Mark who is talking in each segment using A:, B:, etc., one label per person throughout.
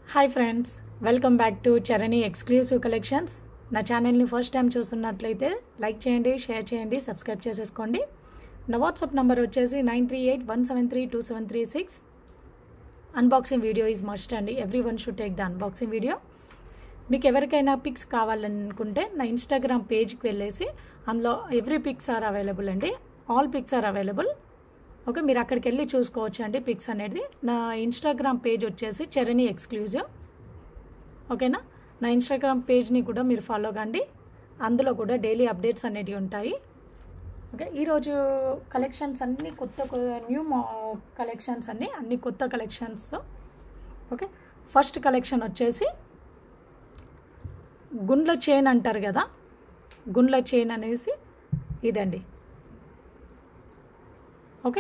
A: hi friends welcome back to Charani exclusive collections నా ఛానల్ని first time చూస్తున్నట్లయితే లైక్ చేయండి షేర్ చేయండి సబ్స్క్రైబ్ చేసేసుకోండి నా వాట్సాప్ నెంబర్ వచ్చేసి nine three eight one seven three two seven three six unboxing video is must అండి every one should take the unboxing video మీకు ఎవరికైనా పిక్స్ కావాలనుకుంటే నా ఇన్స్టాగ్రామ్ పేజ్కి వెళ్ళేసి అందులో ఎవ్రీ పిక్స్ ఆర్ అవైలబుల్ అండి all pics are available okay మీరు అక్కడికి వెళ్ళి చూసుకోవచ్చు అండి పిక్స్ అనేది నా ఇన్స్టాగ్రామ్ పేజ్ వచ్చేసి చరణి ఎక్స్క్లూజివ్ ఓకేనా నా ఇన్స్టాగ్రామ్ పేజ్ని కూడా మీరు ఫాలో కండి అందులో కూడా డైలీ అప్డేట్స్ అనేటివి ఉంటాయి ఓకే ఈరోజు కలెక్షన్స్ అన్నీ కొత్త న్యూ కలెక్షన్స్ అన్నీ అన్ని కొత్త కలెక్షన్స్ ఓకే ఫస్ట్ కలెక్షన్ వచ్చేసి గుండ్ల చైన్ అంటారు కదా గుండ్ల చైన్ అనేసి ఇదండి ఓకే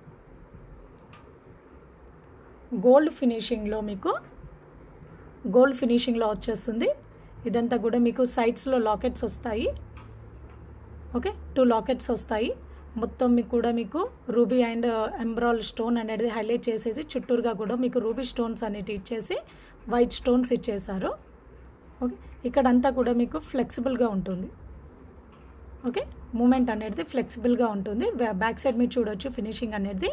A: గోల్డ్ ఫినిషింగ్లో మీకు గోల్డ్ ఫినిషింగ్లో వచ్చేస్తుంది ఇదంతా కూడా మీకు సైడ్స్లో లాకెట్స్ వస్తాయి ఓకే టూ లాకెట్స్ వస్తాయి మొత్తం మీకు కూడా మీకు రూబీ అండ్ ఎంబ్రాల్ స్టోన్ అనేది హైలైట్ చేసేసి చుట్టూరుగా కూడా మీకు రూబీ స్టోన్స్ అనేవి ఇచ్చేసి వైట్ స్టోన్స్ ఇచ్చేసారు ఓకే ఇక్కడంతా కూడా మీకు ఫ్లెక్సిబుల్గా ఉంటుంది ఓకే మూమెంట్ అనేది ఫ్లెక్సిబుల్గా ఉంటుంది बैक साइड में చూడొచ్చు फिनिशिंग అనేది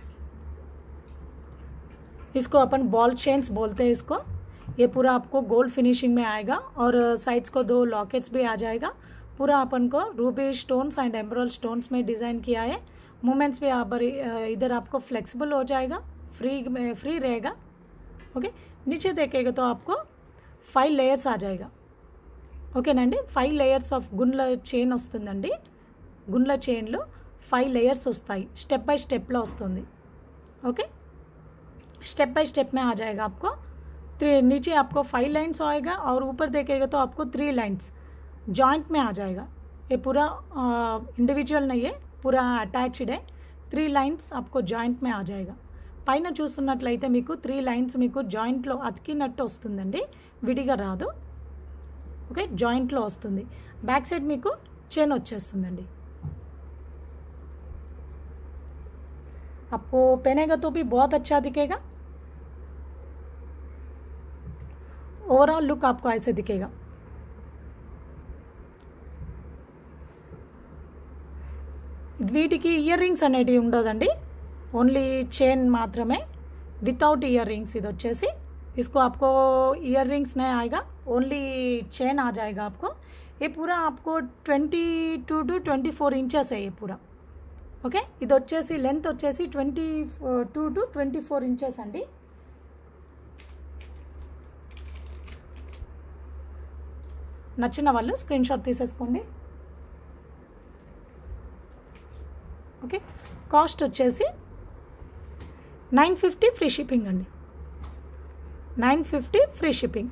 A: इसको अपन बॉल चेन्स बोलते हैं इसको ये पूरा आपको गोल्ड फिनिशिंग में आएगा और साइड्स को दो लॉकेट्स भी आ जाएगा पूरा अपन को रूबी स्टोन्स एंड एम्ब्रॉल स्टोन्स में डिज़ाइन किया है मूवमेंट्स भी आप इधर आपको फ्लेक्सिबल हो जाएगा फ्री में फ्री रहेगा ओके नीचे देखेगा तो आपको फाइव लेयर्स आ जाएगा ఓకేనండి ఫైవ్ లేయర్స్ ఆఫ్ గుండ్ల చైన్ వస్తుందండి గుండ్ల చైన్లో ఫైవ్ లేయర్స్ వస్తాయి స్టెప్ బై స్టెప్లో వస్తుంది ఓకే स्टेप बाय स्टेप में आ जाएगा आपको थ्री नीचे आपको फाइव लाइन्स आएगा और ऊपर देखेगा तो आपको थ्री लाइन्स जॉइंट में आ जाएगा ये पूरा इंडिविजुअल नहीं है पूरा अटैच्ड है త్రీ లైన్స్ आपको జాయింట్ మే ఆ జాయిగా పైన చూస్తున్నట్లయితే మీకు త్రీ లైన్స్ మీకు జాయింట్లో అతికినట్టు వస్తుందండి విడిగా రాదు ఓకే జాయింట్లో వస్తుంది బ్యాక్ సైడ్ మీకు చైన్ వచ్చేస్తుందండి आपको पहनेगा तो भी बहुत अच्छा दिखेगा ओवरऑल लुक आपको ऐसे दिखेगा వీటికి ఇయర్ రింగ్స్ అనేటివి ఉండదండి ఓన్లీ చైన్ మాత్రమే వితౌట్ ఇయర్ రింగ్స్ ఇది వచ్చేసి इसको आपको इयर रिंग्स नहीं आएगा ओनली चेन आ जाएगा आपको ये पूरा आपको twenty two to twenty four inches है ये पूरा ఓకే ఇది వచ్చేసి లెంత్ వచ్చేసి twenty two to twenty four inches అండి నచ్చిన వాళ్ళు స్క్రీన్ షాట్ తీసేసుకోండి ఓకే కాస్ట్ వచ్చేసి నైన్ ఫిఫ్టీ ఫ్రీ షిప్పింగ్ అండి నైన్ ఫిఫ్టీ ఫ్రీ షిప్పింగ్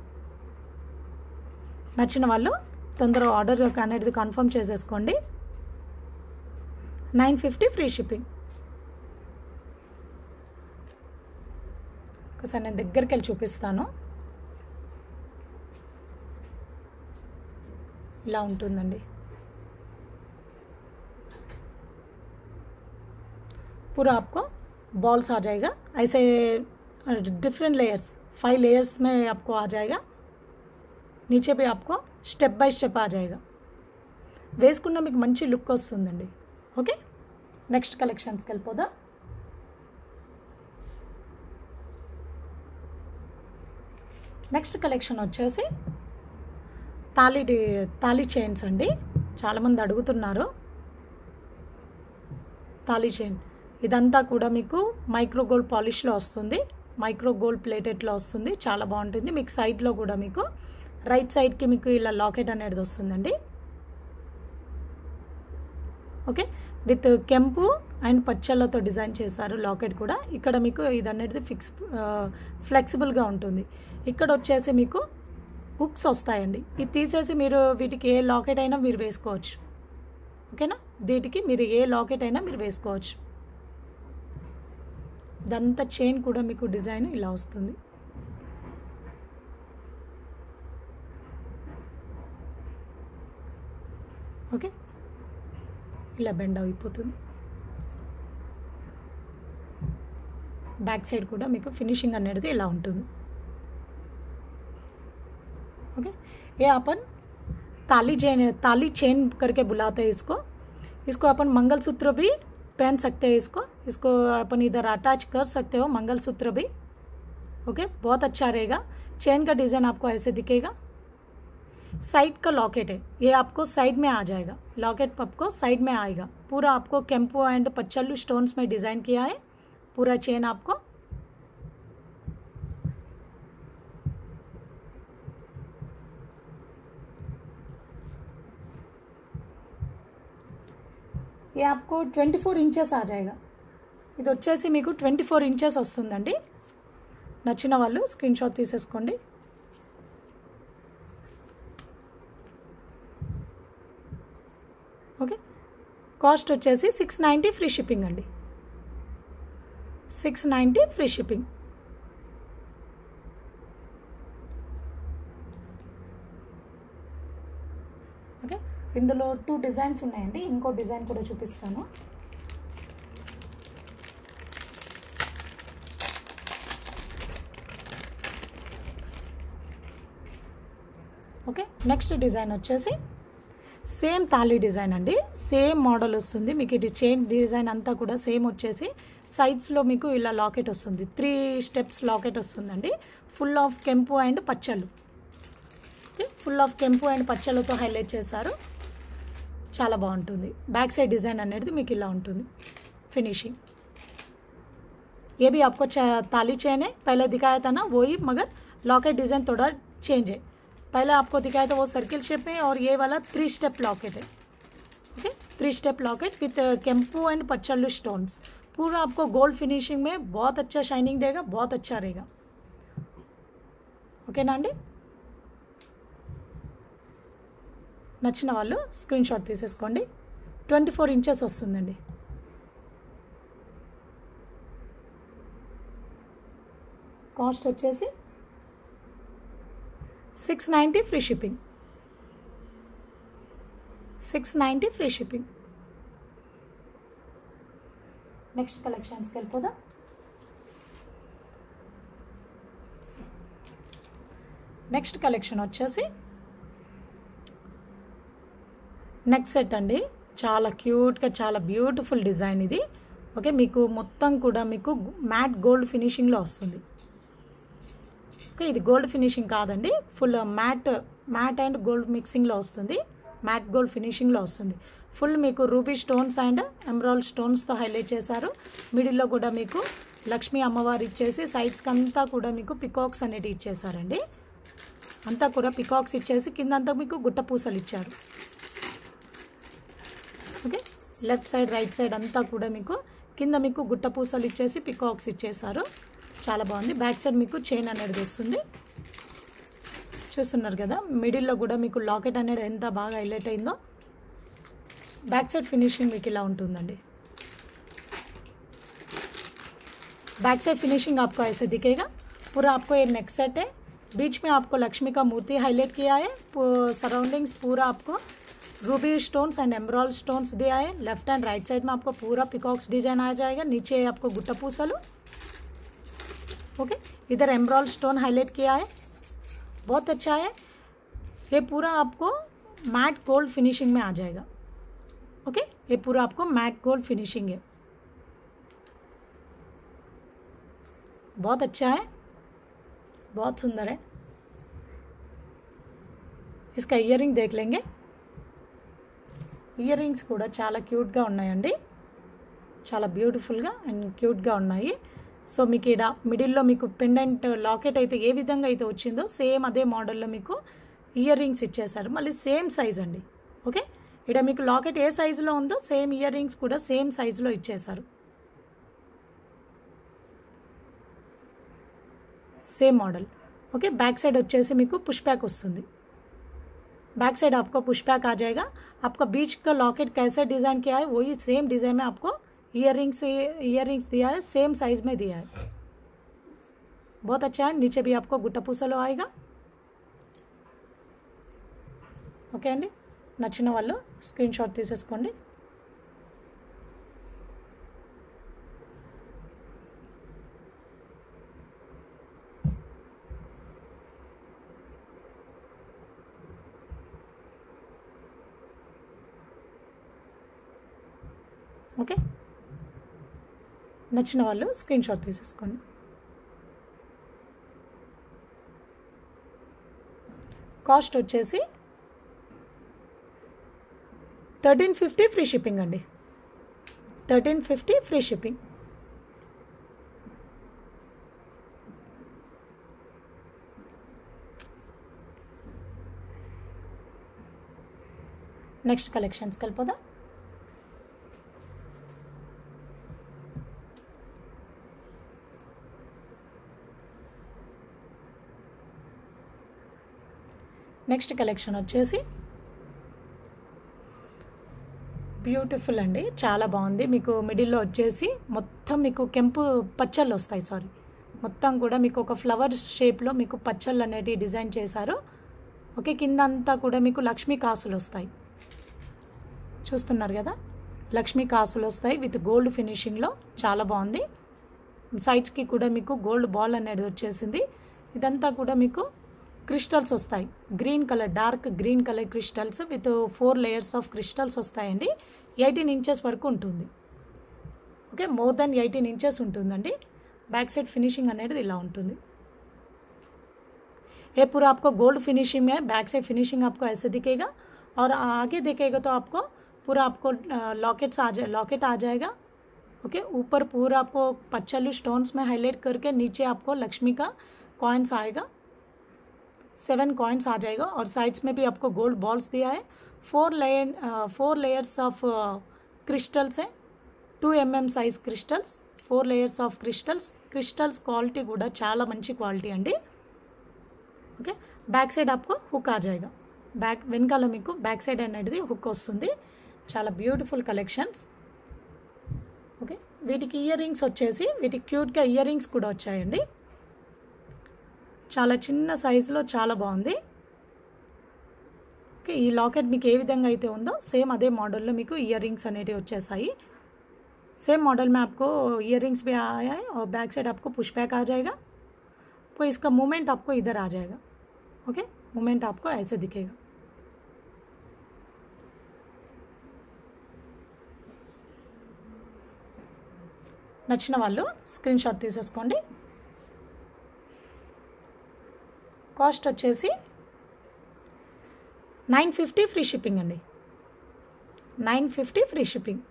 A: నచ్చిన వాళ్ళు తొందరగా ఆర్డర్ అనేది కన్ఫర్మ్ చేసేసుకోండి నైన్ ఫిఫ్టీ ఫ్రీ షిప్పింగ్ ఒకసారి నేను దగ్గరికి వెళ్ళి చూపిస్తాను ఇలా ఉంటుందండి पूरा आपको बॉल्स आ जाएगा ऐसे डिफरेंट लेयर्स फाइव लेयर्स में आपको आ जाएगा नीचे भी आपको స్టెప్ బై స్టెప్ ఆ జాయిగా వేసుకున్న మీకు మంచి లుక్ వస్తుందండి ఓకే నెక్స్ట్ కలెక్షన్స్కి వెళ్ళిపోదా నెక్స్ట్ కలెక్షన్ వచ్చేసి తాళి తాళి చైన్స్ అండి చాలామంది అడుగుతున్నారు తాళి చైన్ ఇదంతా కూడా మీకు మైక్రో గోల్డ్ పాలిష్లో వస్తుంది మైక్రో గోల్డ్ ప్లేటెడ్లో వస్తుంది చాలా బాగుంటుంది మీకు సైడ్లో కూడా మీకు రైట్ సైడ్కి మీకు ఇలా లాకెట్ అనేది వస్తుందండి ఓకే విత్ కెంపు అండ్ పచ్చళ్ళతో డిజైన్ చేశారు లాకెట్ కూడా ఇక్కడ మీకు ఇది అనేది ఫిక్స్ ఫ్లెక్సిబుల్గా ఉంటుంది ఇక్కడ వచ్చేసి మీకు హుక్స్ వస్తాయండి ఇది తీసేసి మీరు వీటికి ఏ లాకెట్ అయినా మీరు వేసుకోవచ్చు ఓకేనా వీటికి మీరు ఏ లాకెట్ అయినా మీరు వేసుకోవచ్చు ఇదంతా చైన్ కూడా మీకు డిజైన్ ఇలా వస్తుంది ఓకే ఇలా బెండ్ అయిపోతుంది బ్యాక్ సైడ్ కూడా మీకు ఫినిషింగ్ అనేది ఇలా ఉంటుంది ओके ये अपन ताली चेन ताली चेन करके बुलाते हैं इसको इसको अपन मंगलसूत्र भी पहन सकते हैं इसको इसको अपन इधर अटैच कर सकते हो मंगलसूत्र भी ओके बहुत अच्छा रहेगा चेन का डिज़ाइन आपको ऐसे दिखेगा साइड का लॉकेट है ये आपको साइड में आ जाएगा लॉकेट आपको साइड में आएगा पूरा आपको केम्पो एंड पच्चल्लू स्टोन्स में डिज़ाइन किया है पूरा चेन आपको ఇది आपको ట్వంటీ ఫోర్ ఇంచెస్ ఆ జాయిగా ఇది వచ్చేసి మీకు ట్వంటీ ఫోర్ ఇంచెస్ వస్తుందండి నచ్చిన వాళ్ళు స్క్రీన్ షాట్ తీసేసుకోండి ఓకే కాస్ట్ వచ్చేసి సిక్స్ నైంటీ ఫ్రీ షిప్పింగ్ అండి six ninety free shipping okay ఇందులో టూ డిజైన్స్ ఉన్నాయండి ఇంకో డిజైన్ కూడా చూపిస్తాను ఓకే నెక్స్ట్ డిజైన్ వచ్చేసి సేమ్ తాళీ డిజైన్ అండి సేమ్ మోడల్ వస్తుంది మీకు ఇది చైన్ డిజైన్ అంతా కూడా సేమ్ వచ్చేసి సైడ్స్లో మీకు ఇలా లాకెట్ వస్తుంది త్రీ స్టెప్స్ లాకెట్ వస్తుందండి ఫుల్ ఆఫ్ కెంపు అండ్ పచ్చళ్ళు ఓకే ఫుల్ ఆఫ్ కెంపు అండ్ పచ్చళ్ళతో హైలైట్ చేశారు చాలా బాగుంటుంది బ్యాక్ సైడ్ డిజైన్ అనేది మీకు ఇలా ఉంటుంది फिनिशिंग ये भी आपको चा- ताली चेन है पहले दिखाया था ना वही मगर लॉकेट डिज़ाइन थोड़ा चेंज है पहले आपको दिखाया था वो सर्किल शेप में और ये वाला थ्री स्टेप लॉकेट है okay three step locket with केम्पू एंड पचल्लू स्टोन्स पूरा आपको गोल्ड फिनिशिंग में बहुत अच्छा शाइनिंग देगा बहुत अच्छा रहेगा ఓకేనా అండి నచ్చిన వాళ్ళు స్క్రీన్ షాట్ తీసేసుకోండి ట్వంటీ ఫోర్ ఇంచెస్ వస్తుందండి కాస్ట్ వచ్చేసి six ninety free shipping six ninety free shipping next కలెక్షన్స్కి వెళ్ళిపోదాం నెక్స్ట్ కలెక్షన్ వచ్చేసి నెక్ సెట్ అండి చాలా క్యూట్గా చాలా బ్యూటిఫుల్ డిజైన్ ఇది ఓకే మీకు మొత్తం కూడా మీకు మ్యాట్ గోల్డ్ ఫినిషింగ్లో వస్తుంది ఓకే ఇది గోల్డ్ ఫినిషింగ్ కాదండి full matte matte and gold మిక్సింగ్లో వస్తుంది మ్యాట్ గోల్డ్ ఫినిషింగ్లో వస్తుంది ఫుల్ మీకు రూబీ స్టోన్స్ అండ్ ఎమరాల్డ్ స్టోన్స్తో హైలైట్ చేశారు మిడిల్లో కూడా మీకు లక్ష్మీ అమ్మవారు ఇచ్చేసి సైడ్స్కి అంతా కూడా మీకు పికాక్స్ అనేది ఇచ్చేసారండి అంతా కూడా పికాక్స్ ఇచ్చేసి కింద అంతా మీకు గుట్ట పూసలు ఇచ్చారు okay left side right side అంతా కూడా మీకు కింద మీకు గుట్ట పూసలు ఇచ్చేసి పికాక్స్ ఇచ్చేసారు చాలా బాగుంది బ్యాక్ సైడ్ మీకు చైన్ అనేది వస్తుంది చూస్తున్నారు కదా మిడిల్లో కూడా మీకు లాకెట్ అనేది ఎంత బాగా హైలైట్ అయిందో బ్యాక్ సైడ్ ఫినిషింగ్ మీకు ఇలా ఉంటుందండి बैक साइड फिनिशिंग आपको ऐसे दिखेगा पूरा आपको ये नेक सेट है बीच में आपको लक्ष्मी का मूर्ति हाईलाइट किया है सराउंडिंग्स पूरा आपको रूबी स्टोन्स एंड एम्ब्रॉल स्टोन्स दिया है लेफ्ट एंड राइट साइड में आपको पूरा पिकॉक्स डिजाइन आ जाएगा नीचे आपको गुट्टा पूसलू ओके इधर एम्ब्रॉल स्टोन हाईलाइट किया है बहुत अच्छा है ये पूरा आपको मैट गोल्ड फिनिशिंग में आ जाएगा ओके ये पूरा आपको मैट गोल्ड फिनिशिंग है बहुत अच्छा है बहुत सुंदर है इसका ఇయర్ రింగ్ देख लेंगे ఇయర్ రింగ్స్ కూడా చాలా క్యూట్గా ఉన్నాయండి చాలా బ్యూటిఫుల్గా అండ్ క్యూట్గా ఉన్నాయి సో మీకు ఇక్కడ మిడిల్లో మీకు పెండెంట్ లాకెట్ అయితే ఏ విధంగా అయితే వచ్చిందో సేమ్ అదే మోడల్లో మీకు ఇయర్ రింగ్స్ ఇచ్చేసారు మళ్ళీ సేమ్ సైజ్ అండి ఓకే ఇక్కడ మీకు లాకెట్ ఏ సైజులో ఉందో సేమ్ ఇయర్ రింగ్స్ కూడా సేమ్ సైజులో ఇచ్చేసారు same model okay back side వచ్చేసి మీకు పుష్ बैक వస్తుంది बैक साइड आपको पुश बैक आ जाएगा आपका बीच का लॉकेट कैसे डिज़ाइन किया है वही सेम डिज़ाइन में आपको इयर रिंग्स इयर रिंग्स दिया है सेम साइज में दिया है बहुत अच्छा है नीचे भी आपको गुट्टा पूसलो आएगा ఓకే అండి నచ్చిన వాళ్ళు స్క్రీన్ షాట్ తీసేసుకోండి ఓకే నచ్చిన వాళ్ళు స్క్రీన్ షాట్ తీసేసుకోండి కాస్ట్ వచ్చేసి థర్టీన్ ఫిఫ్టీ ఫ్రీ షిప్పింగ్ అండి thirteen fifty free shipping next కలెక్షన్స్కి వెళ్ళిపోదా నెక్స్ట్ కలెక్షన్ వచ్చేసి బ్యూటిఫుల్ అండి చాలా బాగుంది మీకు మిడిల్లో వచ్చేసి మొత్తం మీకు కెంపు పచ్చళ్ళు వస్తాయి సారీ మొత్తం కూడా మీకు ఒక ఫ్లవర్ షేప్లో మీకు పచ్చళ్ళు అనేటివి డిజైన్ చేశారు ఓకే కింద అంతా కూడా మీకు లక్ష్మీ కాసులు వస్తాయి చూస్తున్నారు కదా లక్ష్మీ కాసులు వస్తాయి విత్ గోల్డ్ ఫినిషింగ్లో చాలా బాగుంది సైడ్స్కి కూడా మీకు గోల్డ్ బాల్ అనేది వచ్చేసింది ఇదంతా కూడా మీకు క్రిస్టల్స్ వస్తాయి green colour dark green colour crystals with four layers of crystals వస్తాయండి ఎయిటీన్ ఇంచెస్ వరకు ఉంటుంది okay more than eighteen inches ఉంటుందండి बैक साइड फिनिशिंग అనేది ఇలా ఉంటుంది ये पूरा आपको गोल्ड फिनिशिंग में बैक साइड फिनिशिंग आपको ऐसे दिखेगा और आगे देखेगा तो आपको पूरा आपको लॉकेट्स आ जाए लॉकेट आ जाएगा ओके ऊपर पूरा आपको पच्चलू स्टोन्स में हाईलाइट करके नीचे आपको लक्ष्मी का कॉइन्स आएगा सेवन कॉइन्स आ जाएगा और साइड्स में भी आपको गोल्ड बॉल्स दिया है four layer four layers of crystals है two mm size crystals four layers of crystals crystals quality కూడా చాలా మంచి క్వాలిటీ అండి ఓకే బ్యాక్ సైడ్ ఆప్కో హుక్ ఆ జాయిగా బ్యాక్ వెనకాల మీకు బ్యాక్ సైడ్ అనేది హుక్ వస్తుంది చాలా బ్యూటిఫుల్ కలెక్షన్స్ ఓకే వీటికి ఇయర్ రింగ్స్ వచ్చేసి వీటికి క్యూట్గా ఇయర్ రింగ్స్ కూడా వచ్చాయండి చాలా చిన్న సైజులో చాలా బాగుంది ఓకే ఈ లాకెట్ మీకు ఏ విధంగా అయితే ఉందో సేమ్ అదే మోడల్లో మీకు ఇయర్ రింగ్స్ అనేవి వచ్చేసాయి सेम मॉडल में आपको इयर रिंग्स भी आया है और बैक साइड आपको पुश बैक आ जाएगा तो इसका मूवमेंट आपको इधर आ जाएगा ओके मूवमेंट आपको ऐसे दिखेगा నచ్చిన వాళ్ళు స్క్రీన్ షాట్ తీసేసుకోండి కాస్ట్ వచ్చేసి నైన్ ఫిఫ్టీ ఫ్రీ షిప్పింగ్ అండి నైన్ ఫిఫ్టీ ఫ్రీ షిప్పింగ్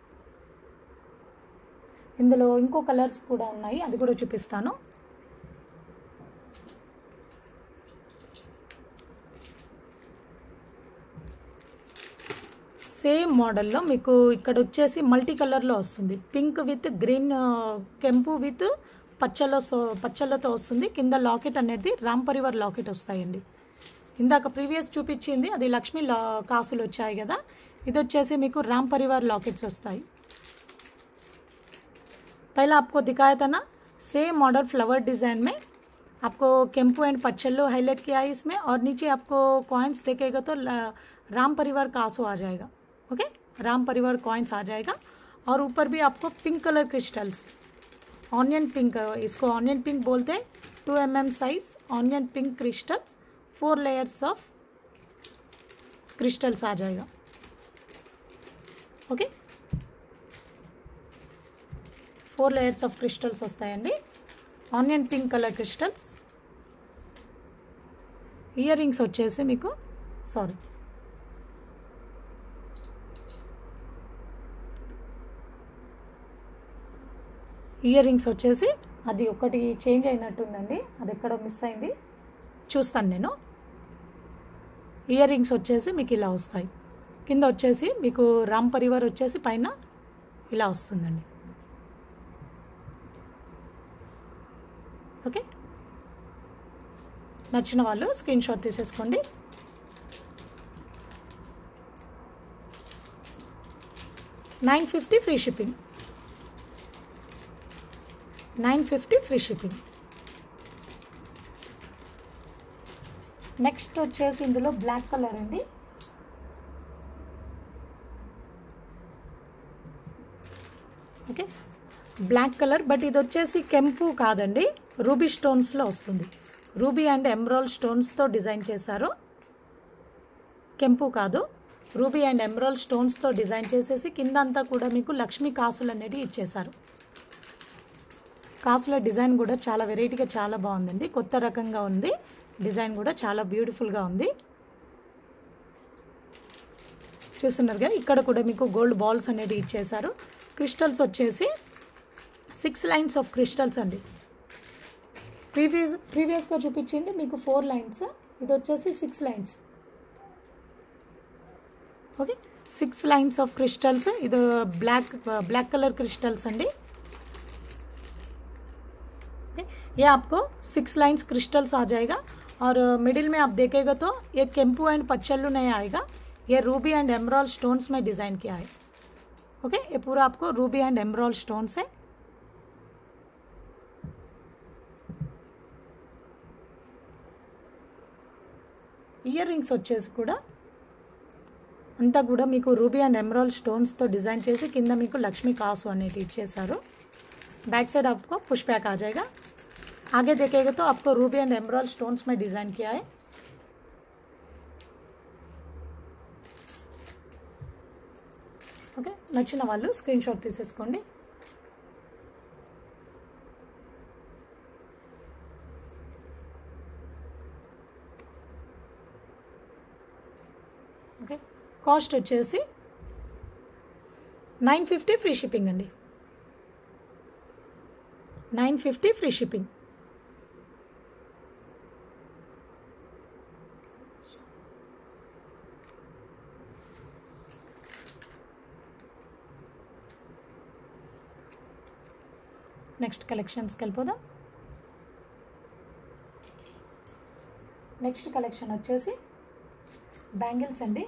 A: ఇందులో ఇంకో కలర్స్ కూడా ఉన్నాయి అది కూడా చూపిస్తాను సేమ్ మోడల్లో మీకు ఇక్కడ వచ్చేసి మల్టీ కలర్లో వస్తుంది పింక్ విత్ గ్రీన్ కెంపు విత్ పచ్చల పచ్చళ్ళతో వస్తుంది కింద లాకెట్ అనేది రామ్ పరివార్ లాకెట్ వస్తాయండి ఇందాక ప్రీవియస్ చూపించింది అది లక్ష్మీ లా కాసులు వచ్చాయి కదా ఇది వచ్చేసి మీకు రామ్ పరివార్ లాకెట్స్ వస్తాయి पहला आपको दिखाया था ना सेम मॉडल फ्लावर डिज़ाइन में आपको केम्पू एंड पच्चल्लो हाईलाइट किया है इसमें और नीचे आपको कॉइन्स देखेगा तो राम परिवार का आंसू आ जाएगा ओके राम परिवार कॉइन्स आ जाएगा और ऊपर भी आपको pink colour crystals onion pink इसको ऑनियन पिंक बोलते हैं two M M size onion pink crystals four layers of crystals आ जाएगा okay four layers of crystals వస్తాయండి onion pink colour crystals earrings వచ్చేసి మీకు సారీ ఇయర్ రింగ్స్ వచ్చేసి అది ఒకటి చేంజ్ అయినట్టుందండి అది ఎక్కడో మిస్ అయింది చూస్తాను నేను ఇయర్ రింగ్స్ వచ్చేసి మీకు ఇలా వస్తాయి కింద వచ్చేసి మీకు రామ్ పరివార్ వచ్చేసి పైన ఇలా వస్తుందండి ఓకే నచ్చిన వాళ్ళు స్క్రీన్ షాట్ తీసేసుకోండి nine fifty free shipping nine fifty free shipping next వచ్చేసి ఇందులో బ్లాక్ కలర్ అండి ఓకే బ్లాక్ కలర్ బట్ ఇది వచ్చేసి కెంపు కాదండి రూబీ స్టోన్స్లో వస్తుంది రూబీ అండ్ ఎమ్రాల్ స్టోన్స్తో డిజైన్ చేశారు కెంపు కాదు రూబీ అండ్ ఎమరాల్ స్టోన్స్తో డిజైన్ చేసేసి కింద అంతా కూడా మీకు లక్ష్మీ కాసులు అనేది ఇచ్చేసారు కాసుల డిజైన్ కూడా చాలా వెరైటీగా చాలా బాగుందండి కొత్త రకంగా ఉంది డిజైన్ కూడా చాలా బ్యూటిఫుల్గా ఉంది చూస్తున్నారుగా ఇక్కడ కూడా మీకు గోల్డ్ బాల్స్ అనేది ఇచ్చేసారు క్రిస్టల్స్ వచ్చేసి సిక్స్ లైన్స్ ఆఫ్ క్రిస్టల్స్ అండి ప్రీవియస్ ప్రీవియస్గా చూపించింది మీకు ఫోర్ లైన్స్ ఇది వచ్చేసి six lines okay six lines of crystals ఇది బ్लैक ब्लैक कलर क्रिस्टल्स अंडी ये आपको सिक्स लाइंस क्रिस्टल्स आ जाएगा और मिडिल में आप देखेगा तो ये केम्पू एंड पच्चल्लू नहीं आएगा ये रूबी एंड एमरॉल स्टोन्स में डिज़ाइन किया है ओके ये पूरा आपको रूबी एंड एमरॉल स्टोन्स है ఇయర్ రింగ్స్ వచ్చేసి కూడా అంతా కూడా మీకు రూబీ అండ్ ఎమరాల్ స్టోన్స్తో డిज़ाइन చేసి కింద మీకు లక్ష్మీ కాసు అనేది ఇచ్చేసారు बैक साइड आपको पुश बैक आ जाएगा आगे देखेगा तो आपको रूबी एंड एमराल स्टोन्स में डिज़ाइन किया है ఓకే నచ్చిన వాళ్ళు స్క్రీన్ షాట్ తీసేసుకోండి ఓకే కాస్ట్ వచ్చేసి నైన్ ఫిఫ్టీ ఫ్రీ షిప్పింగ్ అండి nine fifty free shipping next కలెక్షన్స్కి వెళ్ళిపోదాం నెక్స్ట్ కలెక్షన్ వచ్చేసి బ్యాంగిల్స్ అండి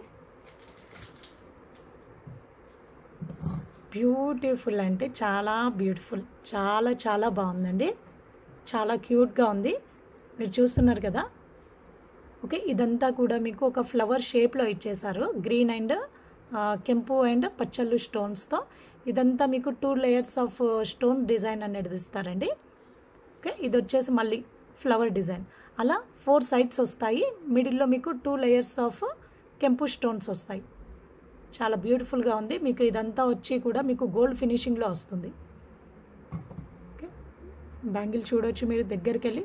A: బ్యూటిఫుల్ అంటే చాలా బ్యూటిఫుల్ చాలా చాలా బాగుందండి చాలా క్యూట్గా ఉంది మీరు చూస్తున్నారు కదా ఓకే ఇదంతా కూడా మీకు ఒక ఫ్లవర్ షేప్లో ఇచ్చేసారు గ్రీన్ అండ్ కెంపు అండ్ పచ్చళ్ళు స్టోన్స్తో ఇదంతా మీకు two layers of stone design అనేది ఇస్తారండి ఓకే ఇది వచ్చేసి మళ్ళీ ఫ్లవర్ డిజైన్ అలా ఫోర్ సైడ్స్ వస్తాయి మిడిల్లో మీకు టూ లేయర్స్ ఆఫ్ కెంపు స్టోన్స్ వస్తాయి చాలా బ్యూటిఫుల్గా ఉంది మీకు ఇదంతా వచ్చి కూడా మీకు గోల్డ్ ఫినిషింగ్లో వస్తుంది ఓకే బ్యాంగిల్ చూడొచ్చు మీరు దగ్గరికి వెళ్ళి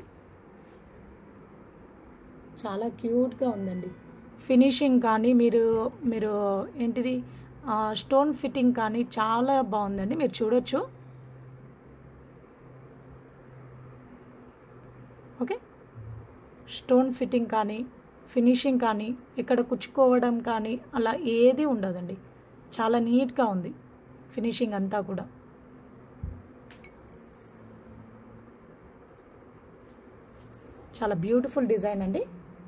A: చాలా క్యూట్గా ఉందండి ఫినిషింగ్ కానీ మీరు మీరు ఏంటిది స్టోన్ ఫిట్టింగ్ కానీ చాలా బాగుందండి మీరు చూడొచ్చు ఓకే స్టోన్ ఫిట్టింగ్ కానీ ఫినిషింగ్ కానీ ఇక్కడ కుచ్చుకోవడం కానీ అలా ఏది ఉండదండి చాలా నీట్గా ఉంది ఫినిషింగ్ అంతా కూడా చాలా బ్యూటిఫుల్ డిజైన్ అండి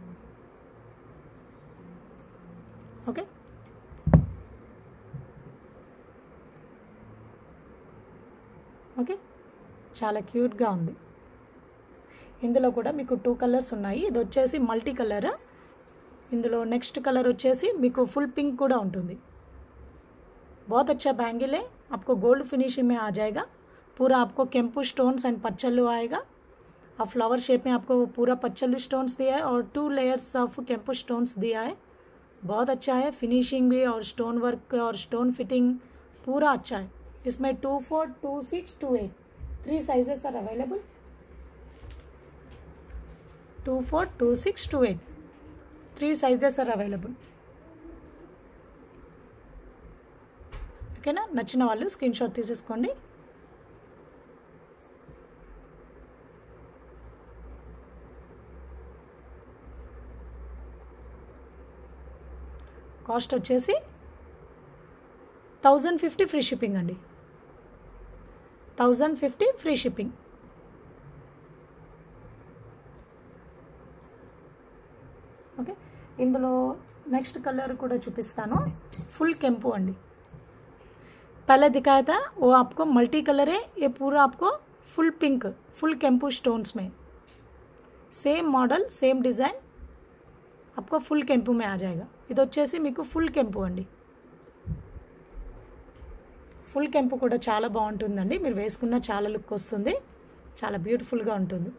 A: ఓకే ఓకే చాలా క్యూట్గా ఉంది ఇందులో కూడా మీకు టూ కలర్స్ ఉన్నాయి ఇది వచ్చేసి మల్టీ కలర్ ఇందులో నెక్స్ట్ కలర్ వచ్చేసి మీకు ఫుల్ పింక్ కూడా ఉంటుంది बहुत अच्छा बैंगल है आपको गोल्ड फिनिशिंग में आ जाएगा पूरा आपको केम्पू स्टोन्स एंड पच्चल्लू आएगा और फ्लावर शेप में आपको पूरा पच्चल्लू स्टोन्स दिया है और टू लेयर्स ऑफ केम्पू स्टोन्स दिया है बहुत अच्छा है फिनिशिंग भी और स्टोन वर्क और स्टोन फिटिंग पूरा अच्छा है इसमें two four two six two eight three sizes are available two four two six two eight three sizes are available ఓకేనా నచ్చిన వాళ్ళు స్క్రీన్ షాట్ తీసేసుకోండి కాస్ట్ వచ్చేసి థౌజండ్ ఫిఫ్టీ ఫ్రీ షిప్పింగ్ అండి thousand fifty free shipping okay ఇందులో next colour కూడా చూపిస్తాను full కెంపు అండి पहले दिखाया था वो आपको मल्टी कलर है ये पूरा आपको फुल पिंक फुल केम्पू स्टोन्स में సేమ్ మోడల్ సేమ్ డిజైన్ आपको ఫుల్ కెంపు మే ఆ జాయేగా ఇది వచ్చేసి మీకు ఫుల్ కెంపు అండి ఫుల్ కెంపు కూడా చాలా బాగుంటుందండి మీరు వేసుకున్న చాలా లుక్ వస్తుంది చాలా బ్యూటిఫుల్గా ఉంటుంది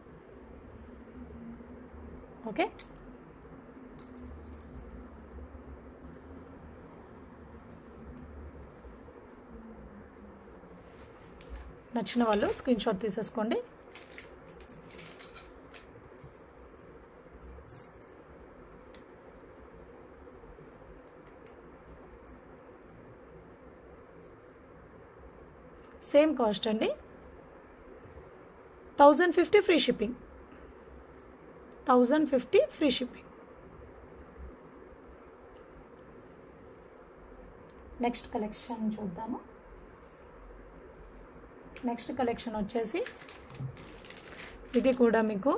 A: ఓకే నచ్చిన వాళ్ళు స్క్రీన్ షాట్ తీసేసుకోండి సేమ్ కాస్ట్ అండి thousand fifty free shipping thousand fifty free shipping next collection చూద్దాము నెక్స్ట్ కలెక్షన్ వచ్చేసి ఇది కూడా మీకు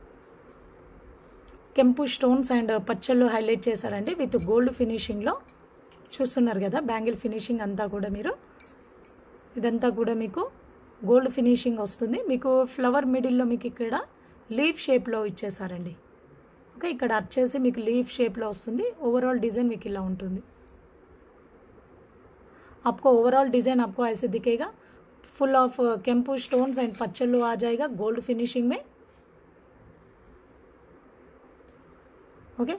A: కెంపు స్టోన్స్ అండ్ పచ్చళ్ళు హైలైట్ చేశారండి విత్ గోల్డ్ ఫినిషింగ్లో చూస్తున్నారు కదా బ్యాంగిల్ ఫినిషింగ్ అంతా కూడా మీరు ఇదంతా కూడా మీకు గోల్డ్ ఫినిషింగ్ వస్తుంది మీకు ఫ్లవర్ మిడిల్లో మీకు ఇక్కడ లీఫ్ షేప్లో ఇచ్చేసారండి ఓకే ఇక్కడ వచ్చేసి మీకు లీఫ్ షేప్లో వస్తుంది ఓవరాల్ డిజైన్ మీకు ఇలా ఉంటుంది आपको ओवरऑल डिज़ाइन आपको ऐसे दिखेगा फुल ऑफ केम्पू स्टोन्स एंड पच्चल्लू आ जाएगा गोल्ड फिनिशिंग में ఓకే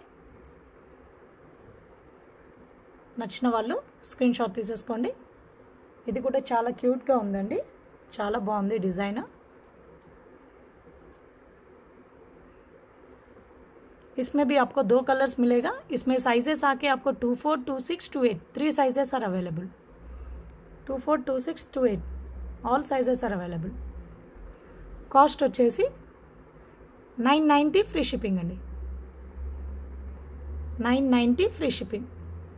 A: నచ్చిన వాళ్ళు స్క్రీన్ షాట్ తీసేసుకోండి ఇది కూడా చాలా క్యూట్గా ఉందండి చాలా బాగుంది డిజైన్ इसमें भी आपको दो कलर्स मिलेगा इसमें साइजेस आके आपको two four two six two eight three sizes are available two four two six two eight all sizes are available cost వచ్చేసి నైన్ నైంటీ ఫ్రీ షిప్పింగ్ అండి నైన్ నైంటీ ఫ్రీ షిప్పింగ్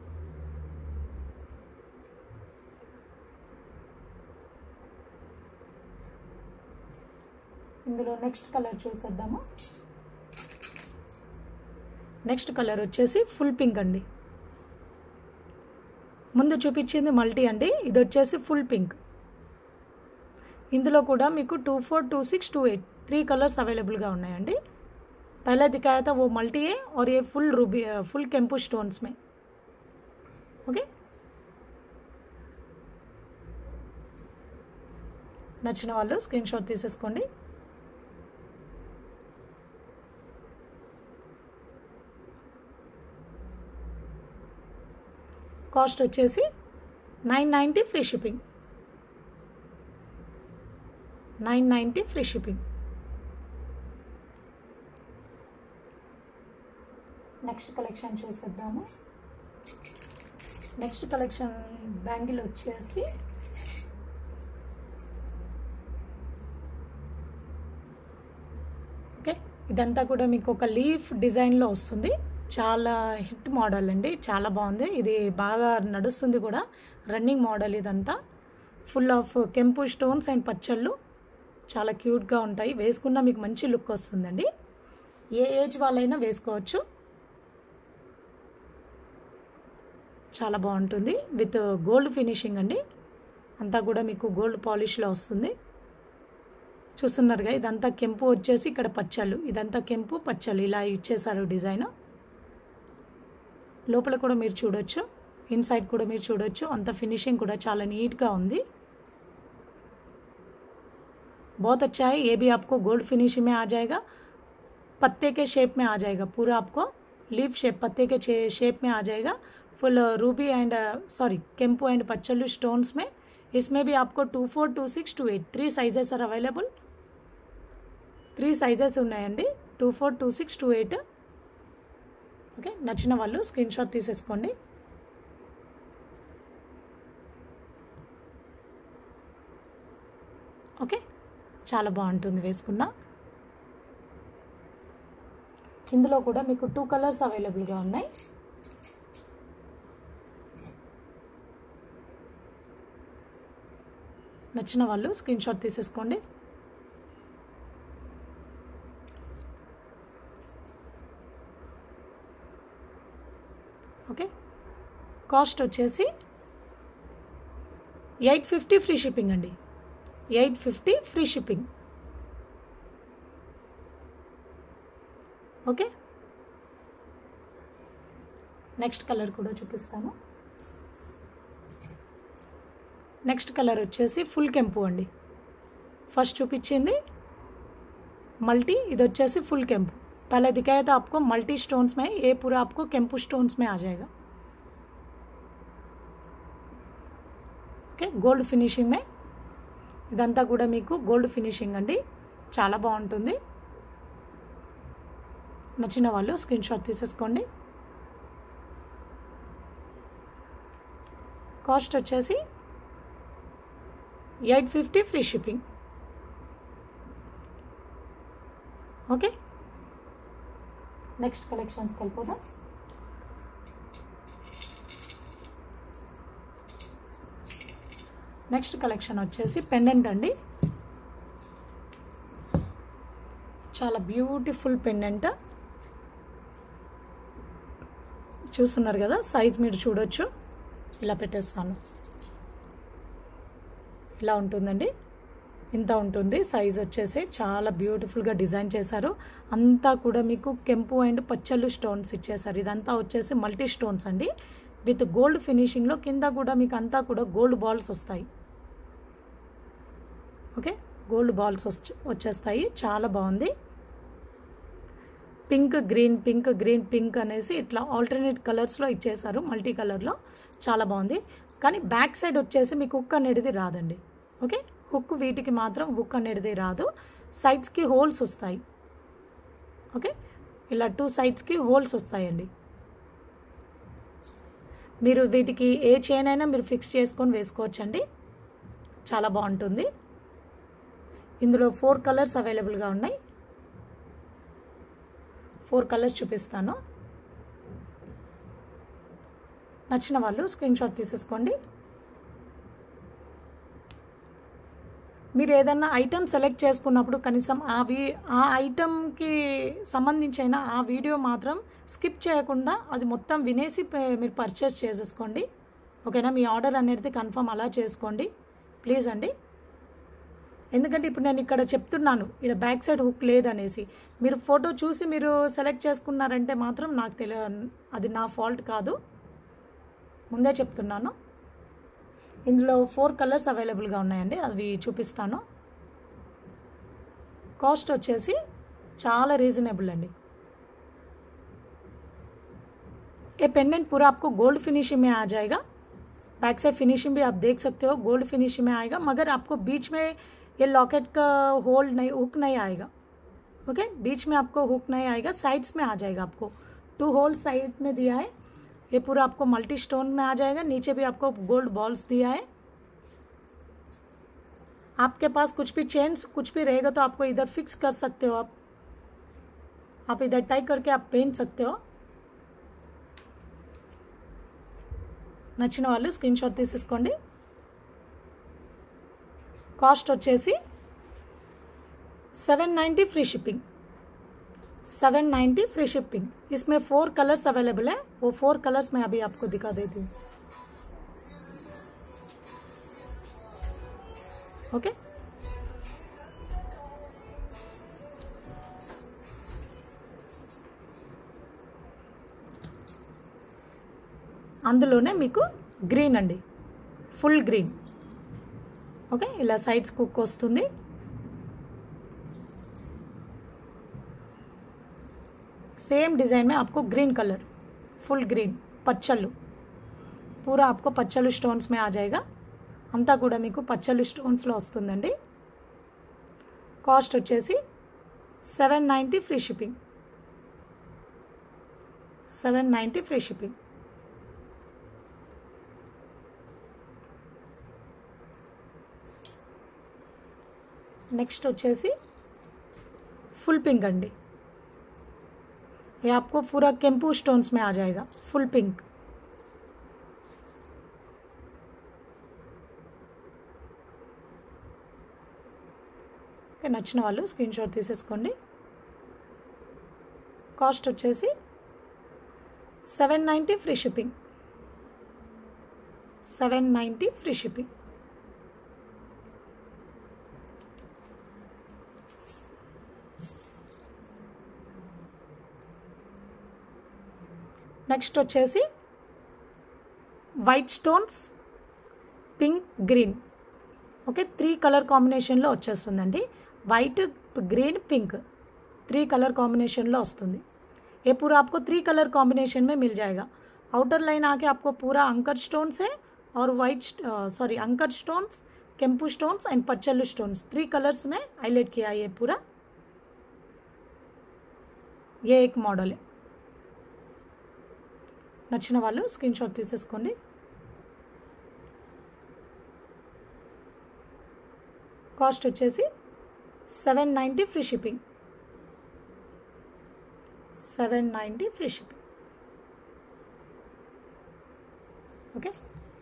A: ఇందులో next colour చూసేద్దాము next colour వచ్చేసి full pink అండి ముందు చూపించింది multi అండి ఇది వచ్చేసి ఫుల్ పింక్ ఇందులో కూడా మీకు two four two six two eight three colours అవైलेबलగా ఉన్నాయండి पहले दिखाया था वो मल्टी है और ये फुल रूबी फुल केम्पू स्टोन्स में ఓకే నచ్చిన వాళ్ళు స్క్రీన్ షాట్ తీసేసుకోండి కాస్ట్ వచ్చేసి nine ninety free shipping nine ninety free shipping next collection చూసేద్దాము నెక్స్ట్ కలెక్షన్ బ్యాంగిల్ వచ్చేసి ఓకే ఇదంతా కూడా మీకు ఒక లీఫ్ డిజైన్లో వస్తుంది చాలా హిట్ మోడల్ అండి చాలా బాగుంది ఇది బాగా నడుస్తుంది కూడా రన్నింగ్ మోడల్ ఇదంతా ఫుల్ ఆఫ్ కెంపు స్టోన్స్ అండ్ పచ్చళ్ళు చాలా క్యూట్గా ఉంటాయి వేసుకున్న మీకు మంచి లుక్ వస్తుందండి ఏ ఏజ్ వాళ్ళైనా వేసుకోవచ్చు చాలా బాగుంటుంది విత్ గోల్డ్ ఫినిషింగ్ అండి అంతా కూడా మీకు గోల్డ్ పాలిష్లో వస్తుంది చూస్తున్నారుగా ఇదంతా కెంపు వచ్చేసి ఇక్కడ పచ్చళ్ళు ఇదంతా కెంపు పచ్చళ్ళు ఇలా ఇచ్చేసారు డిజైన్ లోపల కూడా మీరు చూడొచ్చు ఇన్సైడ్ కూడా మీరు చూడొచ్చు అంత ఫినిషింగ్ కూడా చాలా నీట్గా ఉంది बहुत अच्छा है ये भी आपको गोल्ड फिनिशिंग में आ जाएगा पत्ते के शेप में आ जाएगा पूरा आपको लीफ शेप पत्ते के शेप में आ जाएगा फुल रूबी एंड सॉरी केम्पो एंड पच्चल्लू स्टोन्स में इसमें भी आपको two four two six two eight three sizes are available three sizes ఉన్నాయండి two four two six two eight okay నచ్చిన వాళ్ళు స్క్రీన్ షాట్ తీసేసుకోండి ఓకే చాలా బాగుంటుంది వేసుకున్న ఇందులో కూడా మీకు టూ కలర్స్ అవైలబుల్గా ఉన్నాయి నచ్చిన వాళ్ళు స్క్రీన్ షాట్ తీసేసుకోండి ఓకే కాస్ట్ వచ్చేసి ఎయిట్ ఫిఫ్టీ ఫ్రీ షిప్పింగ్ అండి eight fifty free shipping okay next colour కూడా చూపిస్తాను నెక్స్ట్ కలర్ వచ్చేసి ఫుల్ కెంపు అండి ఫస్ట్ చూపించింది మల్టీ ఇది వచ్చేసి ఫుల్ केम्पू पहले दिखाया था आपको मल्टी स्टोन्स में ये पूरा आपको केम्पू स्टोन्स में आ जाएगा ओके गोल्ड फिनिशिंग में ఇదంతా కూడా మీకు గోల్డ్ ఫినిషింగ్ అండి చాలా బాగుంటుంది నచ్చిన వాళ్ళు స్క్రీన్ షాట్ తీసేసుకోండి కాస్ట్ వచ్చేసి eight fifty free shipping okay next కలెక్షన్స్కి వెళ్ళిపోదాం నెక్స్ట్ కలెక్షన్ వచ్చేసి పెండెంట్ అండి చాలా బ్యూటిఫుల్ పెండెంట్ చూస్తున్నారు కదా సైజ్ మీరు చూడొచ్చు ఇలా పెట్టేస్తాను ఇలా ఉంటుందండి ఇంత ఉంటుంది సైజ్ వచ్చేసి చాలా బ్యూటిఫుల్గా డిజైన్ చేశారు అంతా కూడా మీకు కెంపు అండ్ పచ్చళ్ళు స్టోన్స్ ఇచ్చేసారు ఇదంతా వచ్చేసి మల్టీ స్టోన్స్ అండి విత్ గోల్డ్ ఫినిషింగ్లో కింద కూడా మీకు అంతా కూడా గోల్డ్ బాల్స్ వస్తాయి ఓకే గోల్డ్ బాల్స్ వచ్చేస్తాయి చాలా బాగుంది pink green pink green pink అనేసి ఇట్లా ఆల్టర్నేట్ కలర్స్లో ఇచ్చేసారు మల్టీ కలర్లో చాలా బాగుంది కానీ బ్యాక్ సైడ్ వచ్చేసి మీకు హుక్ అనేది రాదండి ఓకే హుక్ వీటికి మాత్రం హుక్ అనేది రాదు సైడ్స్కి హోల్స్ వస్తాయి ఓకే ఇలా టూ సైడ్స్కి హోల్స్ వస్తాయండి మీరు వీటికి ఏ చైన్ అయినా మీరు ఫిక్స్ చేసుకొని వేసుకోవచ్చండి చాలా బాగుంటుంది ఇందులో ఫోర్ కలర్స్ అవైలబుల్గా ఉన్నాయి ఫోర్ కలర్స్ చూపిస్తాను నచ్చిన వాళ్ళు స్క్రీన్ షాట్ తీసేసుకోండి మీరు ఏదన్నా ఐటమ్ సెలెక్ట్ చేసుకున్నప్పుడు కనీసం ఆ వీ ఆ ఐటమ్కి సంబంధించిన ఆ వీడియో మాత్రం స్కిప్ చేయకుండా అది మొత్తం వినేసి మీరు పర్చేస్ చేసేసుకోండి ఓకేనా మీ ఆర్డర్ అనేది కన్ఫర్మ్ అలా చేసుకోండి ప్లీజ్ అండి ఎందుకంటే ఇప్పుడు నేను ఇక్కడ చెప్తున్నాను ఇక్కడ బ్యాక్ సైడ్ హుక్ లేదనేసి మీరు ఫోటో చూసి మీరు సెలెక్ట్ చేసుకున్నారంటే మాత్రం నాకు తెలియ అది నా ఫాల్ట్ కాదు ముందే చెప్తున్నాను ఇందులో ఫోర్ కలర్స్ అవైలబుల్గా ఉన్నాయండి అవి చూపిస్తాను కాస్ట్ వచ్చేసి చాలా రీజనబుల్ అండి ये पेंडेंट पूरा आपको गोल्ड फिनिशिंग में आ जाएगा बैक साइड फिनिशिंग भी आप देख सकते हो गोल्ड फिनिशिंग में आएगा मगर आपको बीच में ये लॉकेट का होल नहीं हुक नहीं आएगा ओके बीच में आपको हुक नहीं आएगा साइड्स में आ जाएगा आपको टू होल साइड में दिया है ये पूरा आपको मल्टी स्टोन में आ जाएगा नीचे भी आपको गोल्ड बॉल्स दिया है आपके पास कुछ भी चेन्स कुछ भी रहेगा तो आपको इधर फिक्स कर सकते हो आप आप इधर टाइट करके आप पहन सकते हो నచ్చిన వాళ్ళు స్క్రీన్ షాట్ తీసేసుకోండి కాస్ట్ వచ్చేసి seven ninety free shipping seven ninety free shipping इसमें फोर कलर्स अवेलेबल है वो फोर कलर्स मैं अभी आपको दिखा देती हूँ ओके అందులోనే మీకు గ్రీన్ అండి ఫుల్ గ్రీన్ ఓకే ఇలా సైడ్స్ కుక్ వస్తుంది सेम डिज़ाइन में आपको ग्रीन कलर फुल ग्रीन పచ్చళ్ళు పూరా आपको పచ్చళ్ళు స్టోన్స్ में आ जाएगा అంతా కూడా మీకు పచ్చళ్ళు స్టోన్స్లో వస్తుందండి కాస్ట్ వచ్చేసి seven ninety free shipping seven ninety free shipping next వచ్చేసి ఫుల్ పింక్ అండి ये आपको पूरा केम्पू स्टोन्स में आ जाएगा फुल पिंक ఓకే నచ్చిన వాళ్ళు స్క్రీన్ షాట్ తీసేసుకోండి కాస్ట్ వచ్చేసి seven ninety free shipping seven ninety free shipping next వచ్చేసి white stones pink green okay three colour కాంబినేషన్లో వచ్చేస్తుందండి white green pink three colour combination लो वस्तुंदी ये पूरा आपको थ्री कलर कॉम्बिनेशन में मिल जाएगा आउटर लाइन आके आपको पूरा अंकर स्टोन्स है और वाइट सॉरी अंकर स्टोन्स केम्पू स्टोन्स एंड पच्चल्लू स्टोन्स थ्री कलर्स में हाईलाइट किया है ये पूरा ये एक మోడల్ నచ్చిన వాళ్ళు స్క్రీన్ షాట్ తీసేసుకోండి కాస్ట్ వచ్చేసి seven ninety free shipping seven ninety free shipping okay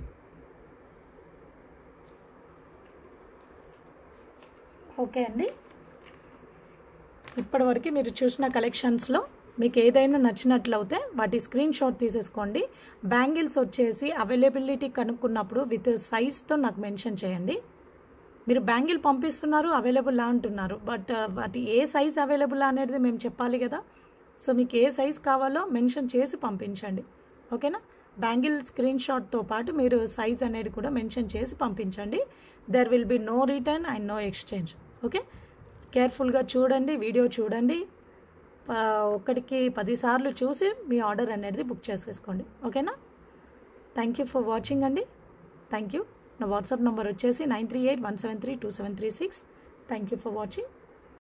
A: okay అండి ఇప్పటివరకు మీరు చూసిన కలెక్షన్స్లో మీకు ఏదైనా నచ్చినట్లయితే వాటి స్క్రీన్ షాట్ తీసేసుకోండి బ్యాంగిల్స్ వచ్చేసి అవైలబిలిటీ కనుక్కున్నప్పుడు విత్ సైజ్తో నాకు మెన్షన్ చేయండి మీరు బ్యాంగిల్ పంపిస్తున్నారు అవైలబుల్ అంటున్నారు బట్ వాటి ఏ సైజ్ అవైలబుల్ అనేది మేము చెప్పాలి కదా సో మీకు ఏ సైజ్ కావాలో మెన్షన్ చేసి పంపించండి ఓకేనా బ్యాంగిల్ స్క్రీన్ షాట్తో పాటు మీరు సైజ్ అనేది కూడా మెన్షన్ చేసి పంపించండి there will be no return and no exchange okay కేర్ఫుల్గా చూడండి వీడియో చూడండి ఒకటికి పదిసార్లు చూసి మీ ఆర్డర్ అనేది బుక్ చేసేసుకోండి ఓకేనా థ్యాంక్ యూ ఫర్ వాచింగ్ అండి థ్యాంక్ యూ నా వాట్సాప్ నెంబర్ వచ్చేసి nine three eight one seven three two seven three six thank you for watching